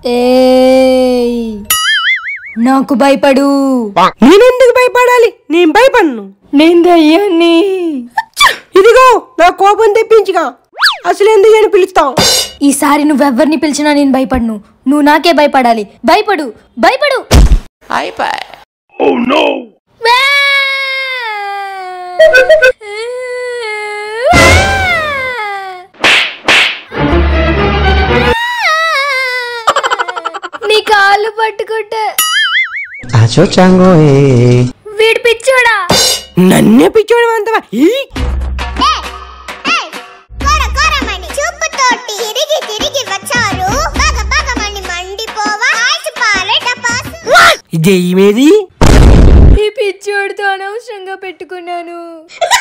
ఏయ్ నాకు భయపడు నేనెందుకు భయపడాలి నేను భయపడను నేను దయ్యాన్ని ఇదిగో నా కోపం తెప్పించుగా అసలు ఎందుకు అని పిలుస్తావు ఈసారి నువ్వెవ్వరిని పిలిచినా నేను భయపడను నువ్వు నాకే భయపడాలి భయపడు భయపడు వా! నీ కాళ్ళు పట్టుకుంటా Acho chango eh. వీడి పిచ్చోడా నన్నే పిచ్చోడు అంతవా ఈ కొర కొరమని చూపుతోటి తిరిగి తిరిగి వచ్చారు బగ బగమని మండిపోవా ఆసి పారే టపాసు దెయ్యమేది ఈ పిచ్చోడితో అనవసరంగా పెట్టుకున్నాను